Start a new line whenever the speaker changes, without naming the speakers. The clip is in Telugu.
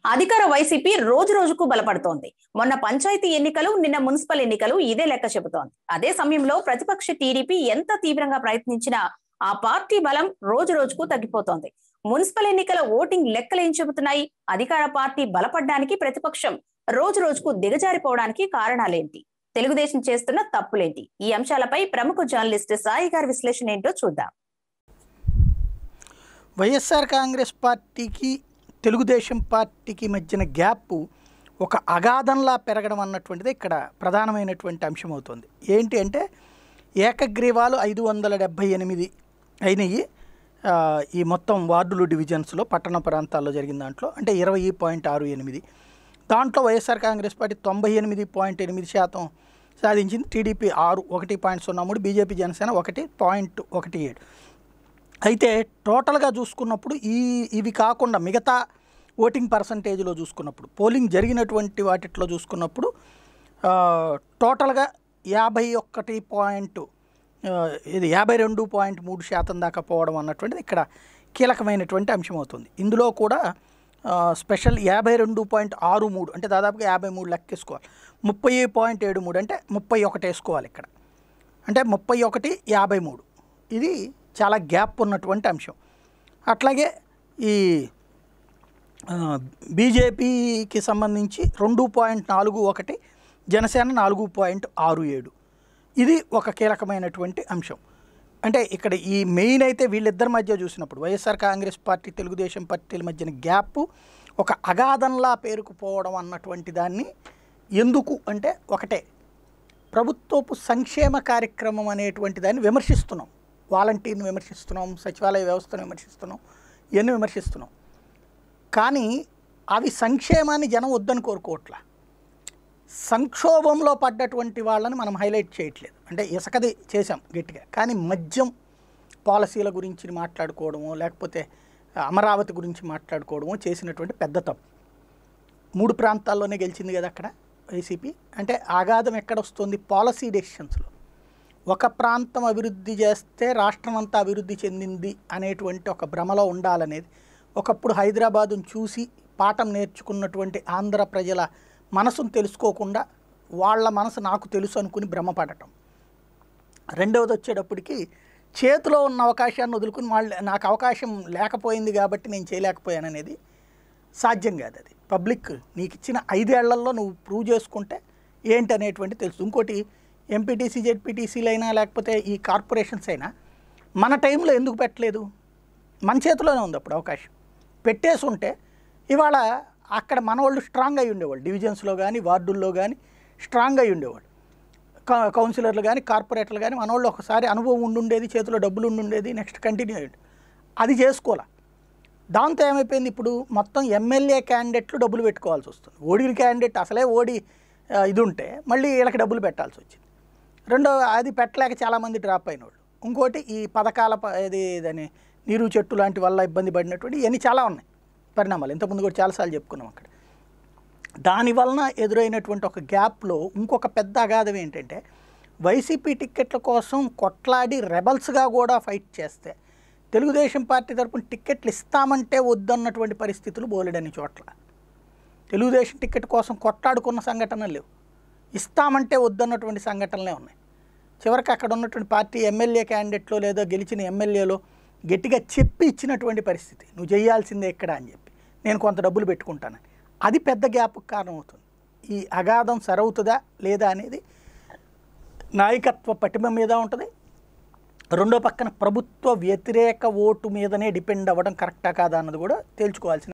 అధికార వైసీపీ రోజు రోజుకు బలపడుతోంది మొన్న పంచాయతీ ఎన్నికలు నిన్న మున్సిపల్ ఎన్నికలు ఇదే లెక్క చెబుతోంది అదే సమయంలో ప్రతిపక్ష టీడీపీ ఎంత తీవ్రంగా ప్రయత్నించినా ఆ పార్టీ బలం రోజు రోజుకు తగ్గిపోతోంది మున్సిపల్ ఎన్నికల ఓటింగ్ లెక్కలు ఏం చెబుతున్నాయి అధికార పార్టీ బలపడ్డానికి ప్రతిపక్షం రోజు రోజుకు దిగజారిపోవడానికి కారణాలేంటి తెలుగుదేశం చేస్తున్న తప్పులేంటి ఈ అంశాలపై ప్రముఖ జర్నలిస్ట్ సాయి గారి విశ్లేషణ ఏంటో చూద్దాం
వైఎస్ఆర్ కాంగ్రెస్ పార్టీకి తెలుగుదేశం పార్టీకి మధ్యన గ్యాప్ ఒక అగాధంలా పెరగడం అన్నటువంటిది ఇక్కడ ప్రధానమైనటువంటి అంశం అవుతుంది ఏంటి అంటే ఏకగ్రీవాలు ఐదు వందల డెబ్భై ఎనిమిది అయినాయి ఆ, ఈ మొత్తం వార్డులు డివిజన్స్లో పట్టణ ప్రాంతాల్లో జరిగిన దాంట్లో అంటే ఇరవై పాయింట్ ఆరు ఎనిమిది దాంట్లో వైఎస్ఆర్ కాంగ్రెస్ పార్టీ తొంభై ఎనిమిది పాయింట్ ఎనిమిది శాతం సాధించింది టీడీపీ ఆరు ఒకటి పాయింట్ సున్నా మూడు బీజేపీ జనసేన ఒకటి పాయింట్ ఒకటి ఏడు అయితే టోటల్గా చూసుకున్నప్పుడు ఈ ఇవి కాకుండా మిగతా ఓటింగ్ పర్సంటేజ్లో చూసుకున్నప్పుడు పోలింగ్ జరిగినటువంటి వాటిట్లో చూసుకున్నప్పుడు ఆ, టోటల్గా యాభై ఒక్కటి పాయింట్ ఆ, ఇది యాభై రెండు పాయింట్ మూడు శాతం దాకా పోవడం అన్నటువంటిది ఇక్కడ కీలకమైనటువంటి అంశం అవుతుంది ఇందులో కూడా ఆ, స్పెషల్ యాభై రెండు పాయింట్ ఆరు మూడు అంటే దాదాపుగా యాభై మూడు లెక్కేసుకోవాలి ముప్పై పాయింట్ ఏడు మూడు అంటే ముప్పై ఒకటి వేసుకోవాలి ఇక్కడ అంటే ముప్పై ఒకటి యాభై మూడు ఇది చాలా గ్యాప్ ఉన్నటువంటి అంశం అట్లాగే ఈ ఆ, బీజేపీకి సంబంధించి రెండు పాయింట్ నాలుగు ఒకటి జనసేన నాలుగు పాయింట్ ఆరు ఏడు ఇది ఒక కీలకమైనటువంటి అంశం అంటే ఇక్కడ ఈ మెయిన్ అయితే వీళ్ళిద్దరి మధ్య చూసినప్పుడు వైఎస్ఆర్ కాంగ్రెస్ పార్టీ తెలుగుదేశం పార్టీల మధ్యన గ్యాప్ ఒక అగాధంలా పేరుకుపోవడం అన్నటువంటి దాన్ని ఎందుకు అంటే ఒకటే ప్రభుత్వపు సంక్షేమ కార్యక్రమం అనేటువంటి దాన్ని విమర్శిస్తున్నాం వాలంటీర్ని విమర్శిస్తున్నాం సచివాలయ వ్యవస్థను విమర్శిస్తున్నాం ఇవన్నీ విమర్శిస్తున్నాం కానీ అవి సంక్షేమాన్ని జనం వద్దని కోరుకోవట్లా సంక్షోభంలో పడ్డటువంటి వాళ్ళని మనం హైలైట్ చేయట్లేదు అంటే ఇసుకది చేసాం గట్టిగా కానీ మద్యం పాలసీల గురించి మాట్లాడుకోవడమో లేకపోతే అమరావతి గురించి మాట్లాడుకోవడమో చేసినటువంటి పెద్ద తప్పు మూడు ప్రాంతాల్లోనే గెలిచింది కదా అక్కడ వైసీపీ అంటే ఆఘాతం ఎక్కడ వస్తుంది పాలసీ డెసిషన్స్లో ఒక ప్రాంతం అభివృద్ధి చేస్తే రాష్ట్రం అంతా అభివృద్ధి చెందింది అనేటువంటి ఒక భ్రమలో ఉండాలనేది ఒకప్పుడు హైదరాబాదును చూసి పాఠం నేర్చుకున్నటువంటి ఆంధ్ర ప్రజల మనసును తెలుసుకోకుండా వాళ్ళ మనసు నాకు తెలుసు అనుకుని భ్రమపడటం రెండవది వచ్చేటప్పటికి చేతిలో ఉన్న అవకాశాన్ని వదులుకుని వాళ్ళు నాకు అవకాశం లేకపోయింది కాబట్టి నేను చేయలేకపోయాను అనేది సాధ్యం కాదు అది పబ్లిక్ నీకు ఇచ్చిన ఐదేళ్లలో నువ్వు ప్రూవ్ చేసుకుంటే ఏంటి అనేటువంటి తెలుసు ఇంకోటి ఎంపీటీసీ జెడ్పీటీసీలు అయినా లేకపోతే ఈ కార్పొరేషన్స్ అయినా మన టైంలో ఎందుకు పెట్టలేదు మన చేతిలోనే ఉంది అప్పుడు అవకాశం పెట్టేసి ఉంటే ఇవాళ అక్కడ మన వాళ్ళు స్ట్రాంగ్ అయి ఉండేవాళ్ళు డివిజన్స్లో కానీ వార్డుల్లో కానీ స్ట్రాంగ్ అయి ఉండేవాళ్ళు క- కౌన్సిలర్లు కానీ కార్పొరేటర్లు కానీ మన వాళ్ళు ఒకసారి అనుభవం ఉండుండేది చేతిలో డబ్బులు ఉండుండేది నెక్స్ట్ కంటిన్యూ అయ్యింది అది చేసుకోవాల దాంతో ఏమైపోయింది ఇప్పుడు మొత్తం ఎమ్మెల్యే క్యాండిడేట్లు డబ్బులు పెట్టుకోవాల్సి వస్తుంది ఓడిన క్యాండిడేట్ అసలే ఓడి ఆ, ఇది ఉంటే మళ్ళీ వీళ్ళకి డబ్బులు పెట్టాల్సి వచ్చింది రెండో అది పెట్టలేక చాలామంది డ్రాప్ అయిన వాళ్ళు ఇంకోటి ఈ పథకాల ప- ఇది దాని నీరు చెట్టు లాంటి వల్ల ఇబ్బంది పడినటువంటి ఇవన్నీ చాలా ఉన్నాయి పరిణామాలు ఇంతకుముందు కూడా చాలాసార్లు చెప్పుకున్నాం అక్కడ దాని వలన ఎదురైనటువంటి ఒక గ్యాప్లో ఇంకొక పెద్ద అగాధం ఏంటంటే వైసీపీ టిక్కెట్ల కోసం కొట్లాడి రెబల్స్గా కూడా ఫైట్ చేస్తే తెలుగుదేశం పార్టీ తరపున టిక్కెట్లు ఇస్తామంటే వద్దన్నటువంటి పరిస్థితులు బోలెడని చోట్ల తెలుగుదేశం టిక్కెట్ కోసం కొట్లాడుకున్న సంఘటనలు లేవు ఇస్తామంటే వద్దన్నటువంటి సంఘటనలే ఉన్నాయి చివరికి అక్కడ ఉన్నటువంటి పార్టీ ఎమ్మెల్యే క్యాండిడేట్లో లేదా గెలిచిన ఎమ్మెల్యేలో గట్టిగా చెప్పి ఇచ్చినటువంటి పరిస్థితి నువ్వు చేయాల్సిందే ఇక్కడ అని చెప్పి నేను కొంత డబ్బులు పెట్టుకుంటానని అది పెద్ద గ్యాప్కి కారణమవుతుంది ఈ అగాధం సరవుతుందా లేదా అనేది నాయకత్వ పటిమ మీద ఉంటుంది రెండో పక్కన ప్రభుత్వ వ్యతిరేక ఓటు మీదనే డిపెండ్ అవ్వడం కరెక్టా కాదా అన్నది కూడా తేల్చుకోవాల్సిన